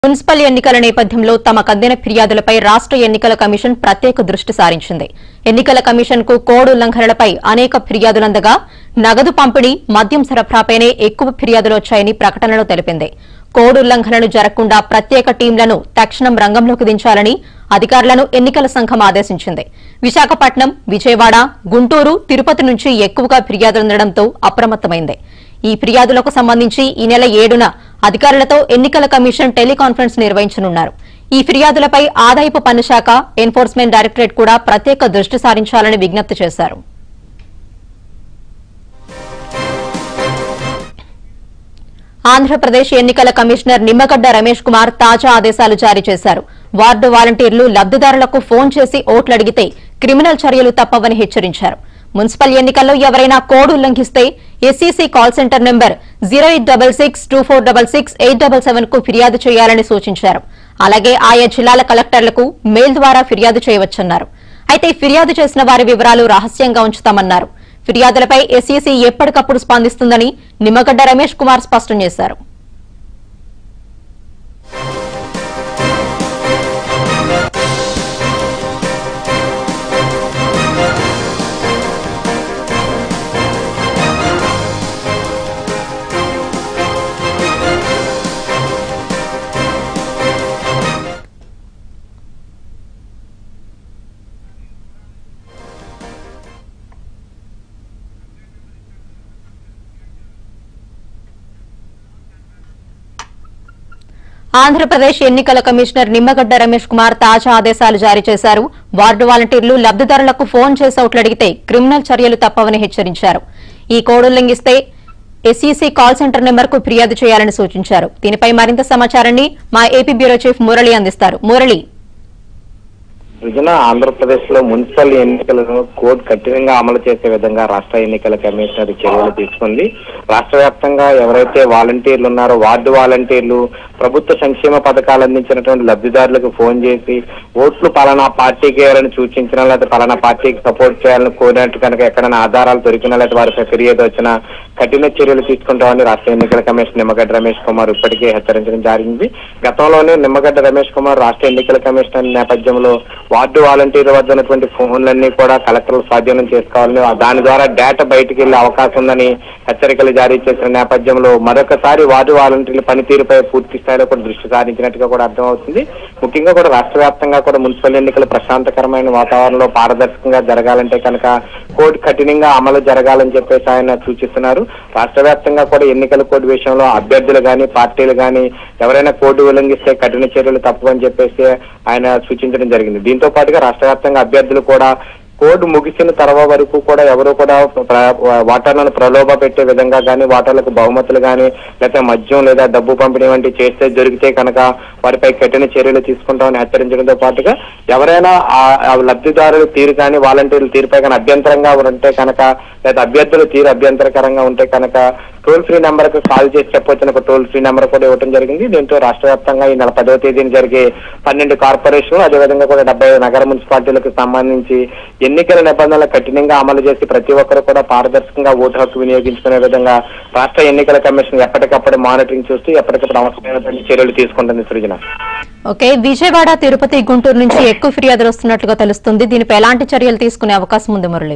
municipal ఎన్నికల నేపథ్యంలో తమకు అందిన ఫిర్యాదులపై రాష్ట ఎన్నికల కమిషన్ ప్రత్యేక దృష్టి సారించింది ఎన్నికల కమిషన్ కు కోడ్ ఉల్లంఘనలపై అనేక ఫిర్యాదులందగా నగదు పంపిణీ మద్యం సరఫరాపైనే ఎక్కువ ఫిర్యాదులు వచ్చాయని ప్రకటనలో తెలిపింది కోడ్ ఉల్లంఘనలు జరగకుండా ప్రత్యేక టీంలను తక్షణం రంగంలోకి దించాలని అధికారులను ఎన్నికల సంఘం ఆదేశించింది విశాఖపట్నం విజయవాడ గుంటూరు తిరుపతి నుంచి ఎక్కువగా ఫిర్యాదులుండడంతో అప్రమత్తమైంది ఈ ఫిర్యాదులకు సంబంధించి ఈ నెల ఏడున అధికారులతో ఎన్నికల కమిషన్ టెలికాన్ఫరెన్స్ నిర్వహించనున్నారు ఈ ఫిర్యాదులపై ఆదాయపు పన్ను శాఖ ఎన్ఫోర్స్మెంట్ డైరెక్టరేట్ కూడా ప్రత్యేక దృష్టి సారించాలని విజ్ఞప్తి చేశారు ఆంధ్రప్రదేశ్ ఎన్నికల కమిషనర్ నిమ్మగడ్డ రమేష్ కుమార్ తాజా ఆదేశాలు జారీ చేశారు వార్డు వాలంటీర్లు లబ్దిదారులకు ఫోన్ చేసి ఓట్లు అడిగితే క్రిమినల్ చర్యలు తప్పవని హెచ్చరించారు మున్సిపల్ ఎన్నికల్లో ఎవరైనా కోడ్ ఉల్లంఘిస్తే SCC call centre number zero eight double six two four double six eight double seven కు ఫిర్యాదు చేయాలని సూచించారు అలాగే ఆయా జిల్లాల కలెక్టర్లకు మెయిల్ ద్వారా ఫిర్యాదు చేయవచ్చన్నారు అయితే ఫిర్యాదు చేసిన వారి వివరాలు రహస్యంగా ఉంచుతామన్నారు ఫిర్యాదులపై ఎస్ఈసీ ఎప్పటికప్పుడు స్పందిస్తుందని నిమ్మగడ్డ రమేష్ కుమార్ స్పష్టం చేశారు ఆంధ్రప్రదేశ్ ఎన్నికల కమిషనర్ నిమ్మగడ్డ రమేష్ కుమార్ తాజా ఆదేశాలు జారీ చేశారు వార్డు వాలంటీర్లు లబ్దిదారులకు ఫోన్ చేసి ఓట్లు అడిగితే క్రిమినల్ చర్యలు తప్పవని హెచ్చరించారు ఈ కోడ్ ఉల్లంఘిస్తే ఎస్ఈసీ కాల్ సెంటర్ నెంబర్కు ఫిర్యాదు చేయాలని సూచించారు దీనిపై మరింత సమాచారాన్ని మా ఏపీ బ్యూరో చీఫ్ మురళి అందిస్తారు మురళి సృజన ఆంధ్రప్రదేశ్ లో మున్సిపల్ ఎన్నికలను కోడ్ కఠినంగా అమలు చేసే విధంగా రాష్ట్ర ఎన్నికల కమిషనర్ చర్యలు తీసుకుంది రాష్ట్ర వ్యాప్తంగా ఎవరైతే వాలంటీర్లు ఉన్నారో వార్డు వాలంటీర్లు ప్రభుత్వ సంక్షేమ పథకాలు అందించినటువంటి లబ్ధిదారులకు ఫోన్ చేసి ఓట్లు పలానా పార్టీకి వేయాలని సూచించినా లేకపోతే పలానా పార్టీకి సపోర్ట్ చేయాలని కోరినట్టు కనుక ఎక్కడైనా ఆధారాలు దొరికినా లేకపోతే వారికి ఫిర్యాదు వచ్చినా కఠిన చర్యలు తీసుకుంటామని రాష్ట్ర ఎన్నికల కమిషన్ నిమ్మగడ్డ రమేష్ కుమార్ ఇప్పటికే హెచ్చరించడం జరిగింది గతంలోనే నిమ్మగడ్డ రమేష్ కుమార్ రాష్ట్ర ఎన్నికల కమిషన్ నేపథ్యంలో వార్డు వాలంటీర్ల వద్ద ఉన్నటువంటి ఫోన్లన్నీ కూడా కలెక్టర్లు స్వాధీనం చేసుకోవాలని దాని ద్వారా డేటా బయటికి వెళ్లే అవకాశం ఉందని హెచ్చరికలు జారీ చేసిన నేపథ్యంలో మరొకసారి వార్డు వాలంటీర్ల పనితీరుపై పూర్తి స్థాయిలో కూడా దృష్టి సారించినట్టుగా కూడా అర్థమవుతుంది ముఖ్యంగా కూడా రాష్ట్ర వ్యాప్తంగా కూడా మున్సిపల్ ఎన్నికలు ప్రశాంతకరమైన వాతావరణంలో పారదర్శకంగా జరగాలంటే కనుక కోడ్ కఠినంగా అమలు జరగాలని చెప్పేసి ఆయన సూచిస్తున్నారు రాష్ట్ర వ్యాప్తంగా కూడా ఎన్నికల కోడ్ విషయంలో అభ్యర్థులు కానీ పార్టీలు కానీ ఎవరైనా కోడ్ ఉల్లంఘిస్తే కఠిన చర్యలు తప్పవని చెప్పేసి ఆయన సూచించడం జరిగింది దీంతో పాటుగా రాష్ట్ర వ్యాప్తంగా అభ్యర్థులు కూడా కోడ్ ముగిసిన తర్వాత వరకు కూడా ఎవరు కూడా ప్ర- ఓటర్లను ప్రలోభ పెట్టే విధంగా కానీ ఓటర్లకు బహుమతులు కానీ లేకపోతే మద్యం లేదా డబ్బు పంపిణీ వంటి చేస్తే దొరికితే కనుక వారిపై కఠిన చర్యలు తీసుకుంటామని హెచ్చరించడంతో పాటుగా ఎవరైనా ఆ- ఆ లబ్ధిదారుల తీరు కానీ వాలంటీర్ల తీరుపై కానీ అభ్యంతరంగా ఉంటే కనుక లేదా అభ్యర్థుల తీరు అభ్యంతరకరంగా ఉంటే కనుక టోల్ ఫ్రీ నెంబర్ కు కాల్ చేసి చెప్పొచ్చిన ఒక టోల్ ఫ్రీ నెంబర్ కూడా ఇవ్వడం జరిగింది దీంతో రాష్ట్ర వ్యాప్తంగా ఈ నెల పదవ తేదీన జరిగే పన్నెండు కార్పొరేషన్లు అదేవిధంగా కూడా డెబ్బై నగర మున్సిపాలిటీలకు సంబంధించి ఎన్నికల నిబంధనలు కఠినంగా అమలు చేసి ప్రతి ఒక్కరు కూడా పారదర్శకంగా ఓటు హక్కు వినియోగించుకునే విధంగా రాష్ట్ర ఎన్నికల కమిషన్ ఎప్పటికప్పుడు మానిటరింగ్ చూస్తూ ఎప్పటికప్పుడు అవసరమైనటువంటి చర్యలు తీసుకుంటుంది సృజన ఓకే విజయవాడ తిరుపతి గుంటూరు నుంచి ఎక్కువ ఫిర్యాదులు వస్తున్నట్లుగా తెలుస్తుంది దీనిపై ఎలాంటి చర్యలు తీసుకునే అవకాశం ఉంది మురళి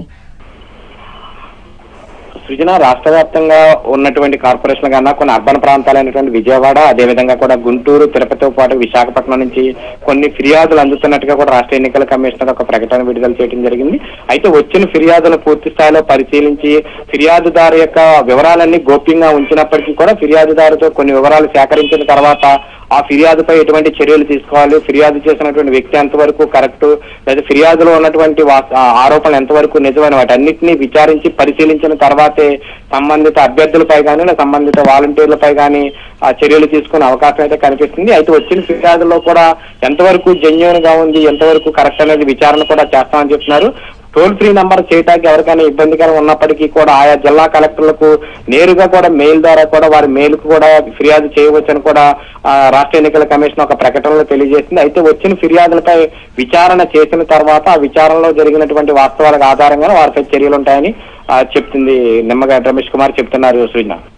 సృజన రాష్ట్ర వ్యాప్తంగా ఉన్నటువంటి కార్పొరేషన్ కన్నా కొన్ని అర్బన్ ప్రాంతాలైనటువంటి విజయవాడ అదేవిధంగా కూడా గుంటూరు తిరుపతితో పాటు విశాఖపట్నం నుంచి కొన్ని ఫిర్యాదులు అందుతున్నట్టుగా కూడా రాష్ట్ర ఎన్నికల కమిషనర్ ఒక ప్రకటన విడుదల చేయడం జరిగింది అయితే వచ్చిన ఫిర్యాదులు పూర్తి స్థాయిలో పరిశీలించి ఫిర్యాదుదారు యొక్క వివరాలన్నీ గోప్యంగా ఉంచినప్పటికీ కూడా ఫిర్యాదుదారుతో కొన్ని వివరాలు సేకరించిన తర్వాత ఆ ఫిర్యాదుపై ఎటువంటి చర్యలు తీసుకోవాలి ఫిర్యాదు చేసినటువంటి వ్యక్తి ఎంతవరకు కరెక్ట్ లేదా ఫిర్యాదులో ఉన్నటువంటి వాస్- ఆ ఆరోపణలు ఎంతవరకు నిజమైన వాటన్నిటిని విచారించి పరిశీలించిన తర్వాతే సంబంధిత అభ్యర్థులపై కానీ లేదా సంబంధిత వాలంటీర్లపై కానీ ఆ చర్యలు తీసుకునే అవకాశం అయితే కనిపిస్తుంది అయితే వచ్చిన ఫిర్యాదులో కూడా ఎంతవరకు జెన్యున్ గా ఉంది ఎంతవరకు కరెక్ట్ అనేది విచారణ కూడా చేస్తామని చెప్తున్నారు టోల్ ఫ్రీ నంబర్ చేయడానికి ఎవరికైనా ఇబ్బందికరం ఉన్నప్పటికీ కూడా ఆయా జిల్లా కలెక్టర్లకు నేరుగా కూడా మెయిల్ ద్వారా కూడా వారి మెయిల్ కు కూడా ఫిర్యాదు చేయవచ్చని కూడా ఆ, రాష్ట్ర ఎన్నికల కమిషన్ ఒక ప్రకటనలో తెలియజేసింది అయితే వచ్చిన ఫిర్యాదులపై విచారణ చేసిన తర్వాత ఆ విచారణలో జరిగినటువంటి వాస్తవాలకు ఆధారంగా వారిపై చర్యలు ఉంటాయని ఆ, చెప్తుంది నిమ్మగడ్డ రమేష్ కుమార్ చెప్తున్నారు సృజన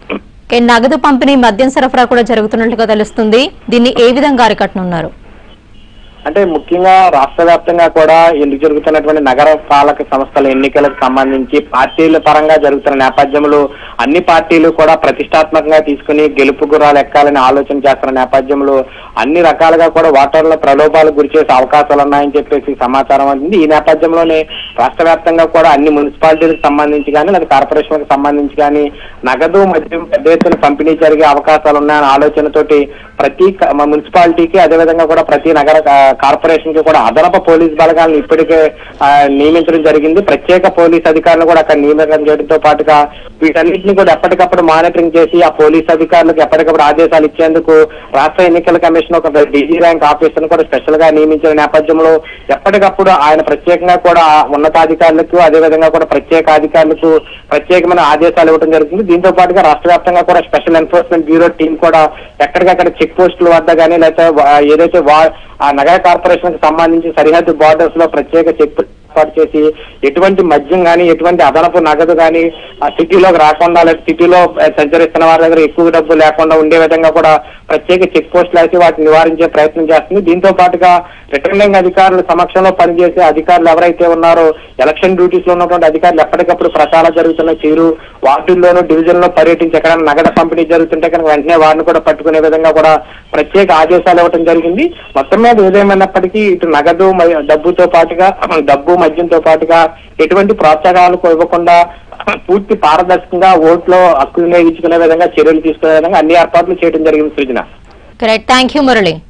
ఓకే, నగదు పంపిణీ మద్యం సరఫరా కూడా జరుగుతున్నట్లుగా తెలుస్తుంది దీన్ని ఏ విధంగా అరికట్టనున్నారు అంటే ముఖ్యంగా రాష్ట్ర వ్యాప్తంగా కూడా ఎందుకు జరుగుతున్నటువంటి నగర పాలక సంస్థల ఎన్నికలకు సంబంధించి పార్టీల పరంగా జరుగుతున్న నేపథ్యంలో అన్ని పార్టీలు కూడా ప్రతిష్టాత్మకంగా తీసుకుని గెలుపు గుర్రాలు ఎక్కాలని ఆలోచన చేస్తున్న నేపథ్యంలో అన్ని రకాలుగా కూడా ఓటర్ల ప్రలోభాలకు గురి చేసే అవకాశాలు ఉన్నాయని చెప్పేసి సమాచారం అందింది ఈ నేపథ్యంలోనే రాష్ట్ర వ్యాప్తంగా కూడా అన్ని మున్సిపాలిటీలకు సంబంధించి కానీ లేదా కార్పొరేషన్లకు సంబంధించి కానీ నగదు మద్యం పెద్ద ఎత్తున పంపిణీ జరిగే అవకాశాలు ఉన్నాయన్న ఆలోచనతోటి ప్రతి క- మ- మున్సిపాలిటీకి అదేవిధంగా కూడా ప్రతి నగర కా- కార్పొరేషన్ కి కూడా అదనపు పోలీస్ బలగాలను ఇప్పటికే ఆ, నియమించడం జరిగింది ప్రత్యేక పోలీస్ అధికారులు కూడా అక్కడ నియమించడం చేయడంతో పాటుగా వీటన్నిటిని కూడా ఎప్పటికప్పుడు మానిటరింగ్ చేసి ఆ పోలీస్ అధికారులకు ఎప్పటికప్పుడు ఆదేశాలు ఇచ్చేందుకు రాష్ట్ర ఎన్నికల కమిషన్ ఒక డీజీ ర్యాంక్ ఆఫీసర్ కూడా స్పెషల్ గా నియమించిన నేపథ్యంలో ఎప్పటికప్పుడు ఆయన ప్రత్యేకంగా కూడా ఆ ఉన్నతాధికారులకు అదేవిధంగా కూడా ప్రత్యేక అధికారులకు ప్రత్యేకమైన ఆదేశాలు ఇవ్వడం జరుగుతుంది దీంతో పాటుగా రాష్ట్ర వ్యాప్తంగా కూడా స్పెషల్ ఎన్ఫోర్స్మెంట్ బ్యూరో టీం కూడా ఎక్కడికక్కడ చెక్ పోస్టుల వద్ద కానీ లేకపోతే వా- ఏదైతే వా- ఆ నగర కార్పొరేషన్ కి సంబంధించి సరిహద్దు బార్డర్స్ లో ప్రత్యేక చెక్ పోస్ట్ ఏర్పాటు చేసి ఎటువంటి మద్యం కానీ ఎటువంటి అదనపు నగదు కానీ ఆ సిటీలోకి రాకుండా లేదా సిటీలో ఆ, సంచరిస్తున్న వారి దగ్గర ఎక్కువ డబ్బు లేకుండా ఉండే విధంగా కూడా ప్రత్యేక చెక్ పోస్టులు వేసి వాటిని నివారించే ప్రయత్నం చేస్తుంది దీంతో పాటుగా రిటర్నింగ్ అధికారుల సమక్షంలో పనిచేసే అధికారులు ఎవరైతే ఉన్నారో ఎలక్షన్ డ్యూటీస్ లో ఉన్నటువంటి అధికారులు ఎప్పటికప్పుడు ప్రచారం జరుగుతున్న తీరు వార్డుల్లోనూ డివిజన్ లో పర్యటించి ఎక్కడైనా నగదు పంపిణీ జరుగుతుంటే కనుక వెంటనే వారిని కూడా పట్టుకునే విధంగా కూడా ప్రత్యేక ఆదేశాలు ఇవ్వడం జరిగింది మొత్తం మీద ఏదేమైనప్పటికీ ఇటు నగదు మ- డబ్బుతో పాటుగా డబ్బు మద్యంతో పాటుగా ఎటువంటి ప్రోత్సాహాలు ఇవ్వకుండా పూర్తి పారదర్శకంగా ఓట్లో హక్కు వినియోగించుకునే విధంగా చర్యలు తీసుకునే విధంగా అన్ని ఏర్పాట్లు చేయడం జరిగింది Srujana correct thank you Murali